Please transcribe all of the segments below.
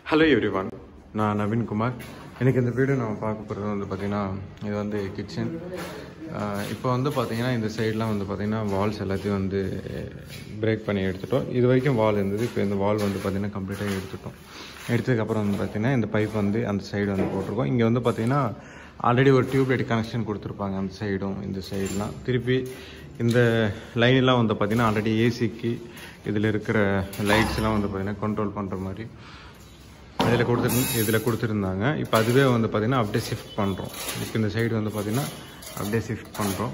hello everyone நான் நவீன்குமார் எனக்கு இந்த வீடியோ நம்ம பார்க்க போகிறது வந்து பார்த்திங்கன்னா இது வந்து கிச்சன் இப்போ வந்து பார்த்திங்கன்னா இந்த சைட்லாம் வந்து பார்த்திங்கன்னா வால்ஸ் எல்லாத்தையும் வந்து பிரேக் பண்ணி எடுத்துட்டோம் இது வரைக்கும் வால் இருந்தது இப்போ இந்த வால் வந்து பார்த்திங்கன்னா கம்ப்ளீட்டாக எடுத்துட்டோம் எடுத்ததுக்கப்புறம் வந்து பார்த்திங்கன்னா இந்த பைப் வந்து அந்த சைடு வந்து போட்டிருக்கோம் இங்கே வந்து பார்த்திங்கன்னா ஆல்ரெடி ஒரு டியூப்லைட் கனெக்ஷன் கொடுத்துருப்பாங்க அந்த சைடும் இந்த சைடெலாம் திருப்பி இந்த லைன்லாம் வந்து பார்த்திங்கன்னா ஆல்ரெடி ஏசிக்கு இதில் இருக்கிற லைட்ஸ்லாம் வந்து பார்த்திங்கன்னா கண்ட்ரோல் பண்ணுற மாதிரி இதில் கொடுத்துரு இதில் கொடுத்துருந்தாங்க இப்போ அதுவே வந்து பார்த்திங்கன்னா அப்படியே ஷிஃப்ட் பண்ணுறோம் இப்போ இந்த சைடு வந்து பார்த்திங்கன்னா அப்படியே ஷிஃப்ட் பண்ணுறோம்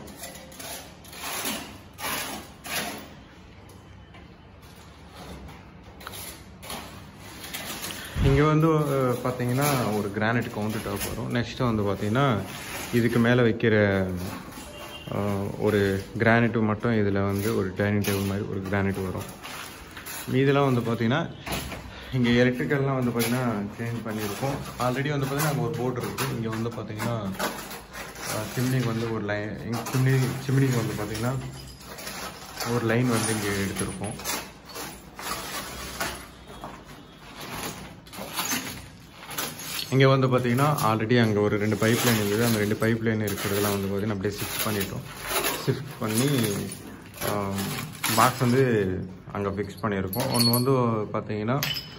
இங்கே வந்து அஹ், பார்த்தீங்கன்னா ஒரு கிரானைட் கவுண்டர் டாப் வரும் நெக்ஸ்ட்டு வந்து பார்த்தீங்கன்னா இதுக்கு மேலே வைக்கிற அஹ், ஒரு கிரானைட் மட்டும் இதில் வந்து ஒரு டைனிங் டேபிள் மாதிரி ஒரு கிரானைட் வரும் மீதெல்லாம் வந்து பார்த்தீங்கன்னா இங்கே எலக்ட்ரிக்கல்லாம் வந்து பார்த்தீங்கன்னா சேஞ்ச் பண்ணியிருக்கோம் ஆல்ரெடி வந்து பார்த்தீங்கன்னா அங்கே ஒரு போர்டு இருக்குது இங்கே வந்து பார்த்தீங்கன்னா சிம்னிக்கு வந்து ஒரு லைன் சிம்னி சிம்னிக்கு வந்து பார்த்தீங்கன்னா ஒரு லைன் வந்து இங்கே எடுத்திருக்கோம் இங்கே வந்து பார்த்தீங்கன்னா ஆல்ரெடி அங்கே ஒரு ரெண்டு பைப் லைன் இருக்குது அந்த ரெண்டு பைப் லைன் இருக்கிறதெல்லாம் வந்து பார்த்தீங்கன்னா அப்படியே ஷிஃப்ட் பண்ணிட்டோம் ஷிஃப்ட் பண்ணி பாக்ஸ் வந்து அங்கே ஃபிக்ஸ் பண்ணியிருக்கோம் ஒன்று வந்து பார்த்தீங்கன்னா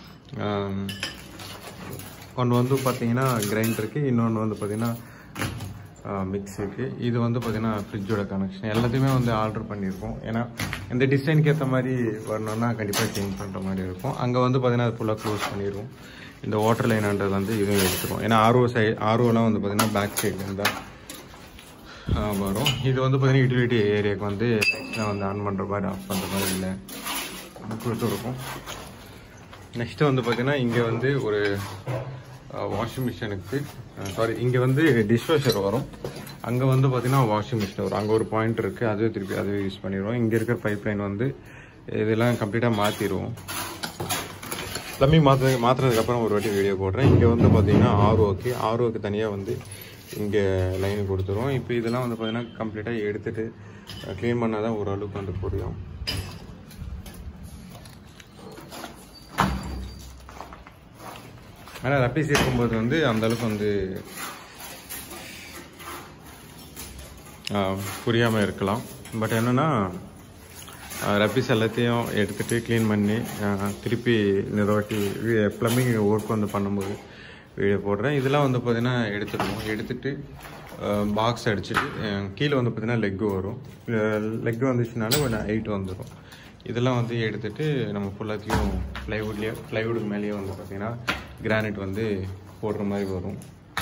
ஒன்று வந்து பார்த்தீங்கன்னா கிரைண்டருக்கு இன்னொன்று வந்து பார்த்தீங்கன்னா மிக்ஸிக்கு இது வந்து பார்த்தீங்கன்னா ஃப்ரிட்ஜோட கனெக்ஷன் எல்லாத்தையுமே வந்து ஆர்டர் பண்ணியிருக்கோம் ஏன்னா இந்த டிசைனுக்கு ஏற்ற மாதிரி வரணும்னா கண்டிப்பாக சேஞ்ச் பண்ணுற மாதிரி இருக்கும் அங்கே வந்து பார்த்தீங்கன்னா அது ஃபுல்லாக க்ளோஸ் பண்ணிடுவோம் இந்த வாட்டர் லைன்ன்றது வந்து இதுவும் எடுத்துரும் ஏன்னா ஆர்ஓ சைடு ஆர்ஓலாம் வந்து பார்த்தீங்கன்னா பேக் சைடு தான் வரும் இது வந்து பார்த்தீங்கன்னா யூட்டிலிட்டி ஏரியாவுக்கு வந்து லைட்ஸ்லாம் வந்து ஆன் பண்ணுற மாதிரி ஆஃப் பண்ணுற மாதிரி இல்லை கொடுத்துருக்கோம் நெக்ஸ்ட்டு வந்து பார்த்தீங்கன்னா இங்கே வந்து ஒரு வாஷிங் மிஷினுக்கு சாரி இங்கே வந்து டிஷ்வாஷர் வரும் அங்கே வந்து பார்த்தீங்கன்னா வாஷிங் மிஷின் வரும் அங்கே ஒரு பாயிண்ட் இருக்குது அதுவே திருப்பி அதுவே யூஸ் பண்ணிடுவோம் இங்கே இருக்கிற பைப் லைன் வந்து இதெல்லாம் கம்ப்ளீட்டாக மாற்றிடுவோம் ப்ளம்பிங் மாற்ற மாற்றுறதுக்கப்புறம் ஒரு வாட்டி வீடியோ போடுறேன் இங்கே வந்து பார்த்தீங்கன்னா ஆர்ஓக்கு ஆர்ஓக்கு தனியாக வந்து இங்கே லைன் கொடுத்துருவோம் இப்போ இதெல்லாம் வந்து பார்த்தீங்கன்னா கம்ப்ளீட்டாக எடுத்துகிட்டு க்ளீன் பண்ணால் தான் ஓரளவுக்கு வந்து புரியும் ஆனால் ரப்பீஸ் இருக்கும்போது வந்து அந்த அளவுக்கு வந்து புரியாமல் இருக்கலாம் பட் என்னென்னா ரப்பீஸ் எல்லாத்தையும் எடுத்துகிட்டு க்ளீன் பண்ணி ஆஹ், திருப்பி இந்த வாட்டி ப்ளம்பிங் ஒர்க் வந்து பண்ணும்போது வீடியோ போடுறேன் இதெல்லாம் வந்து பார்த்தீங்கன்னா எடுத்துடுவோம் எடுத்துட்டு பாக்ஸ் அடிச்சுட்டு அஹ், கீழே வந்து பார்த்தீங்கன்னா லெக்கு வரும் லெக் வந்துச்சுனால கொஞ்சம் ஹைட் வந்துடும் இதெல்லாம் வந்து எடுத்துட்டு நம்ம ஃபுல்லாத்தையும் ப்ளைவுட்லேயே ப்ளைவுட் மேலேயே வந்து பார்த்தீங்கன்னா கிரானைட் வந்து போடுற மாதிரி வரும்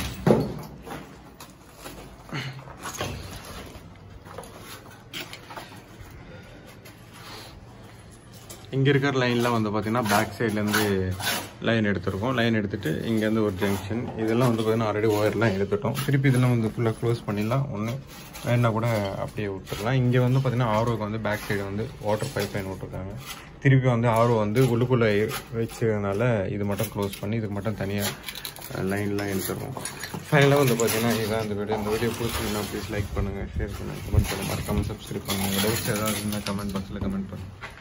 இங்கே இருக்கிற லைன்லாம் வந்து பார்த்தீங்கன்னா பேக் சைட்லேருந்து லைன் எடுத்திருக்கோம் லைன் எடுத்துட்டு இங்கேருந்து ஒரு ஜங்ஷன் இதெல்லாம் வந்து பார்த்தீங்கன்னா ஆல்ரெடி ஒயர்லாம் எடுத்துட்டோம் திருப்பி இதெல்லாம் வந்து ஃபுல்லாக க்ளோஸ் பண்ணிடலாம் ஒன்று வேணா கூட அப்படியே விட்டுடலாம் இங்கே வந்து பார்த்தீங்கன்னா ஆர்ஓக்கு வந்து பேக் சைடு வந்து வாட்டர் பைப் லைன் விட்ருக்காங்க திருப்பி வந்து ஆர்ஓ வந்து உள்ளுக்குள்ளே வச்சதுனால இது மட்டும் க்ளோஸ் பண்ணி இதுக்கு மட்டும் தனியாக லைன்லாம் எடுத்துருவோம் ஃபைனலாக வந்து பார்த்தீங்கன்னா இதான் இந்த வீடியோ இந்த வீடியோ பிடிச்சிருந்தா ப்ளீஸ் லைக் பண்ணுங்கள் ஷேர் பண்ணுங்கள் கமெண்ட் பண்ணுங்கள் மறக்காமல் சப்ஸ்கிரைப் பண்ணுங்கள் டவுட்ஸ் ஏதாவது இருந்தால் கமெண்ட் பாக்ஸில் கமெண்ட் பண்ணுங்கள்